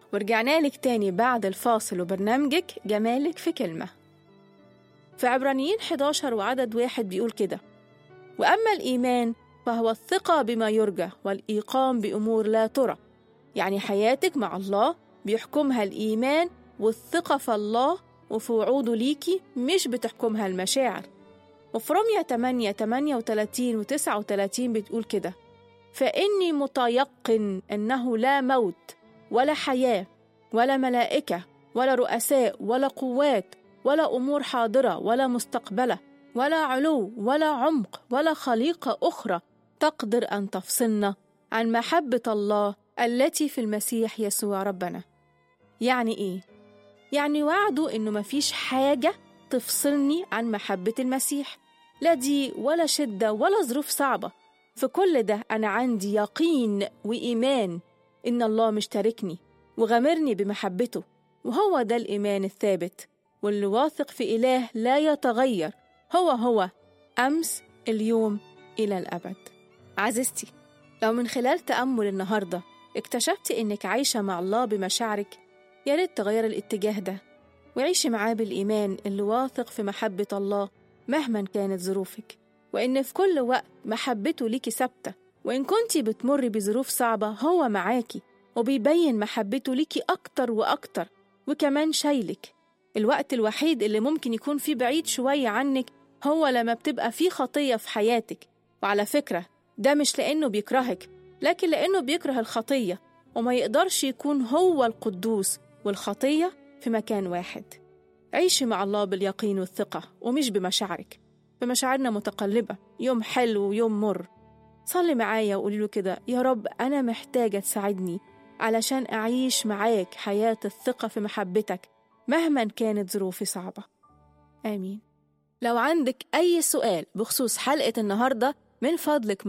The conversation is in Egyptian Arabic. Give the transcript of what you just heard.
ورجعنا لك تاني بعد الفاصل وبرنامجك جمالك في كلمة في عبرانيين 11 وعدد واحد بيقول كده وأما الإيمان فهو الثقة بما يرجى والإيقام بأمور لا ترى يعني حياتك مع الله بيحكمها الإيمان والثقة في الله وفي وعوده ليكي مش بتحكمها المشاعر وفي رمية 8 38 و 39 بتقول كده فإني متيقن أنه لا موت ولا حياة ولا ملائكة ولا رؤساء ولا قوات ولا أمور حاضرة ولا مستقبلة ولا علو ولا عمق ولا خليقة أخرى تقدر أن تفصلنا عن محبة الله التي في المسيح يسوع ربنا يعني إيه؟ يعني وعده إنه مفيش حاجة تفصلني عن محبة المسيح لا دي ولا شدة ولا ظروف صعبة في كل ده أنا عندي يقين وإيمان إن الله مشتركني وغامرني بمحبته وهو ده الإيمان الثابت واللي واثق في إله لا يتغير هو هو أمس اليوم إلى الأبد عزيزتي لو من خلال تأمل النهاردة اكتشفتي إنك عايشة مع الله بمشاعرك يا ريت تغير الاتجاه ده وعيشي معاه بالإيمان اللي واثق في محبة الله مهما كانت ظروفك وإن في كل وقت محبته ليكي ثابتة وإن كنتي بتمري بظروف صعبة هو معاكي وبيبين محبته ليكي أكتر وأكتر وكمان شايلك الوقت الوحيد اللي ممكن يكون فيه بعيد شوية عنك هو لما بتبقى فيه خطية في حياتك وعلى فكرة ده مش لأنه بيكرهك لكن لأنه بيكره الخطية وما يقدرش يكون هو القدوس والخطية في مكان واحد عيشي مع الله باليقين والثقة ومش بمشاعرك بمشاعرنا متقلبة يوم حلو ويوم مر صلي معايا وقولي له كده يا رب أنا محتاجة تساعدني علشان أعيش معاك حياة الثقة في محبتك مهما كانت ظروفي صعبة آمين لو عندك أي سؤال بخصوص حلقة النهاردة من فضلك